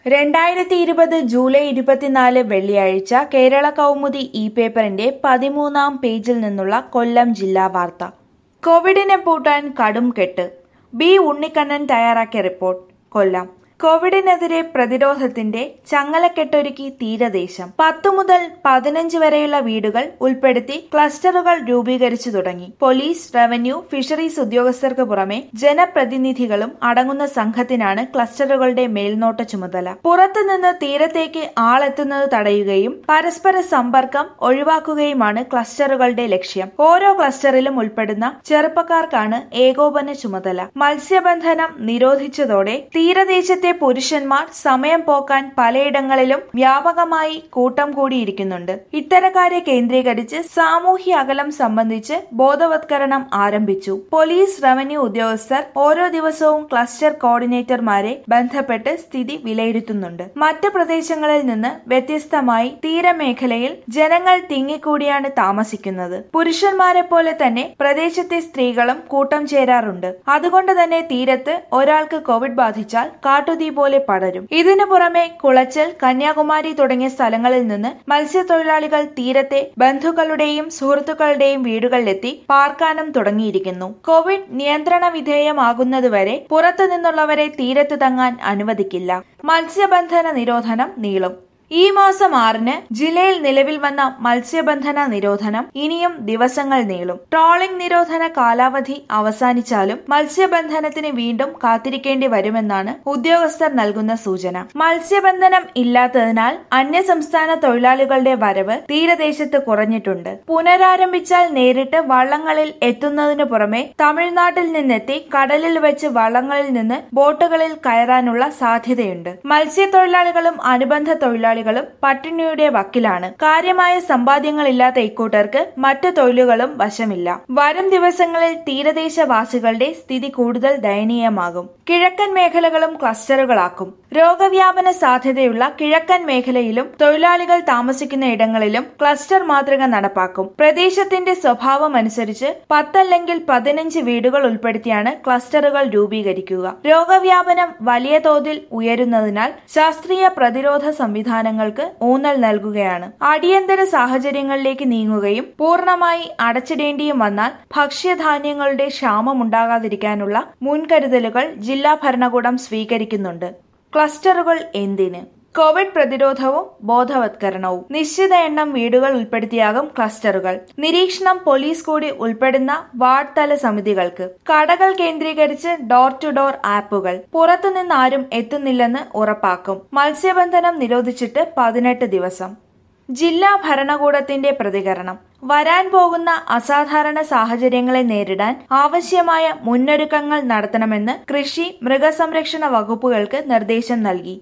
രണ്ടായിരത്തി ഇരുപത് ജൂലൈ ഇരുപത്തിനാല് വെള്ളിയാഴ്ച കേരള കൗമുദി ഇ പേപ്പറിന്റെ പതിമൂന്നാം പേജിൽ നിന്നുള്ള കൊല്ലം ജില്ലാ വാർത്ത കോവിഡിനെ പൂട്ടാൻ കടും കെട്ട് ബി ഉണ്ണിക്കണ്ണൻ തയ്യാറാക്കിയ റിപ്പോർട്ട് കൊല്ലം കോവിഡിനെതിരെ പ്രതിരോധത്തിന്റെ ചങ്ങലക്കെട്ടൊരുക്കി തീരദേശം പത്തു മുതൽ പതിനഞ്ച് വരെയുള്ള വീടുകൾ ഉൾപ്പെടുത്തി ക്ലസ്റ്ററുകൾ രൂപീകരിച്ചു തുടങ്ങി പോലീസ് റവന്യൂ ഫിഷറീസ് ഉദ്യോഗസ്ഥർക്ക് പുറമെ ജനപ്രതിനിധികളും അടങ്ങുന്ന സംഘത്തിനാണ് ക്ലസ്റ്ററുകളുടെ മേൽനോട്ട ചുമതല പുറത്തുനിന്ന് തീരത്തേക്ക് ആളെത്തുന്നത് തടയുകയും പരസ്പര സമ്പർക്കം ഒഴിവാക്കുകയുമാണ് ക്ലസ്റ്ററുകളുടെ ലക്ഷ്യം ഓരോ ക്ലസ്റ്ററിലും ഉൾപ്പെടുന്ന ചെറുപ്പക്കാർക്കാണ് ഏകോപന ചുമതല മത്സ്യബന്ധനം നിരോധിച്ചതോടെ തീരദേശത്തെ പുരുഷന്മാർ സമയം പോക്കാൻ പലയിടങ്ങളിലും വ്യാപകമായി കൂട്ടം കൂടിയിരിക്കുന്നുണ്ട് ഇത്തരക്കാരെ കേന്ദ്രീകരിച്ച് സാമൂഹ്യ അകലം സംബന്ധിച്ച് ബോധവത്കരണം ആരംഭിച്ചു പോലീസ് റവന്യൂ ഉദ്യോഗസ്ഥർ ഓരോ ദിവസവും ക്ലസ്റ്റർ കോർഡിനേറ്റർമാരെ ബന്ധപ്പെട്ട് സ്ഥിതി വിലയിരുത്തുന്നുണ്ട് മറ്റ് പ്രദേശങ്ങളിൽ നിന്ന് വ്യത്യസ്തമായി തീരമേഖലയിൽ ജനങ്ങൾ തിങ്ങിക്കൂടിയാണ് താമസിക്കുന്നത് പുരുഷന്മാരെ പോലെ തന്നെ പ്രദേശത്തെ സ്ത്രീകളും കൂട്ടം ചേരാറുണ്ട് അതുകൊണ്ട് തന്നെ തീരത്ത് ഒരാൾക്ക് കോവിഡ് ബാധിച്ചാൽ കാട്ടുതീ പോലെ പടരും ഇതിനു പുറമെ കുളച്ചൽ കന്യാകുമാരി തുടങ്ങിയ സ്ഥലങ്ങളിൽ നിന്ന് മത്സ്യത്തൊഴിലാളികൾ തീരത്തെ ബന്ധുക്കളുടെയും സുഹൃത്തുക്കളുടെയും വീടുകളിലെത്തി പാർക്കാനും തുടങ്ങിയിരിക്കുന്നു കോവിഡ് നിയന്ത്രണ വിധേയമാകുന്നതുവരെ പുറത്തു നിന്നുള്ളവരെ തീരത്ത് തങ്ങാൻ അനുവദിക്കില്ല മത്സ്യബന്ധന നിരോധനം നീളും ഈ മാസം ആറിന് ജില്ലയിൽ നിലവിൽ വന്ന മത്സ്യബന്ധന നിരോധനം ഇനിയും ദിവസങ്ങൾ നീളും ട്രോളിംഗ് നിരോധന കാലാവധി അവസാനിച്ചാലും മത്സ്യബന്ധനത്തിന് വീണ്ടും കാത്തിരിക്കേണ്ടി വരുമെന്നാണ് ഉദ്യോഗസ്ഥർ നൽകുന്ന സൂചന മത്സ്യബന്ധനം ഇല്ലാത്തതിനാൽ അന്യസംസ്ഥാന തൊഴിലാളികളുടെ വരവ് തീരദേശത്ത് കുറഞ്ഞിട്ടുണ്ട് പുനരാരംഭിച്ചാൽ നേരിട്ട് വള്ളങ്ങളിൽ എത്തുന്നതിനു പുറമെ തമിഴ്നാട്ടിൽ നിന്നെത്തി കടലിൽ വെച്ച് വള്ളങ്ങളിൽ നിന്ന് ബോട്ടുകളിൽ കയറാനുള്ള സാധ്യതയുണ്ട് മത്സ്യത്തൊഴിലാളികളും അനുബന്ധ തൊഴിലാളികളും തൊഴിലാളികളും പട്ടിണിയുടെ വക്കിലാണ് കാര്യമായ സമ്പാദ്യങ്ങളില്ലാത്ത ഇക്കൂട്ടർക്ക് മറ്റു തൊഴിലുകളും വശമില്ല വരും ദിവസങ്ങളിൽ തീരദേശവാസികളുടെ സ്ഥിതി കൂടുതൽ ദയനീയമാകും കിഴക്കൻ മേഖലകളും ക്ലസ്റ്ററുകളാക്കും രോഗവ്യാപന സാധ്യതയുള്ള കിഴക്കൻ മേഖലയിലും തൊഴിലാളികൾ താമസിക്കുന്ന ഇടങ്ങളിലും ക്ലസ്റ്റർ മാതൃക നടപ്പാക്കും പ്രദേശത്തിന്റെ സ്വഭാവം അനുസരിച്ച് പത്തല്ലെങ്കിൽ പതിനഞ്ച് വീടുകൾ ഉൾപ്പെടുത്തിയാണ് ക്ലസ്റ്ററുകൾ രൂപീകരിക്കുക രോഗവ്യാപനം വലിയ തോതിൽ ഉയരുന്നതിനാൽ ശാസ്ത്രീയ പ്രതിരോധ സംവിധാനങ്ങൾക്ക് ഊന്നൽ നൽകുകയാണ് അടിയന്തര സാഹചര്യങ്ങളിലേക്ക് നീങ്ങുകയും പൂർണ്ണമായി അടച്ചിടേണ്ടിയും വന്നാൽ ഭക്ഷ്യധാന്യങ്ങളുടെ ക്ഷാമമുണ്ടാകാതിരിക്കാനുള്ള മുൻകരുതലുകൾ ജില്ലാ ഭരണകൂടം സ്വീകരിക്കുന്നുണ്ട് ക്ലസ്റ്ററുകൾ എന്തിന് കോവിഡ് പ്രതിരോധവും ബോധവത്കരണവും നിശ്ചിത എണ്ണം വീടുകൾ ഉൾപ്പെടുത്തിയാകും ക്ലസ്റ്ററുകൾ നിരീക്ഷണം പോലീസ് കൂടി ഉൾപ്പെടുന്ന വാർഡ് തല സമിതികൾക്ക് കടകൾ കേന്ദ്രീകരിച്ച് ഡോർ ടു ഡോർ ആപ്പുകൾ പുറത്തുനിന്ന് ആരും എത്തുന്നില്ലെന്ന് ഉറപ്പാക്കും മത്സ്യബന്ധനം നിരോധിച്ചിട്ട് പതിനെട്ട് ദിവസം ജില്ലാ ഭരണകൂടത്തിന്റെ പ്രതികരണം വരാൻ പോകുന്ന അസാധാരണ സാഹചര്യങ്ങളെ നേരിടാൻ ആവശ്യമായ മുന്നൊരുക്കങ്ങൾ നടത്തണമെന്ന് കൃഷി മൃഗസംരക്ഷണ വകുപ്പുകൾക്ക് നിർദ്ദേശം നൽകി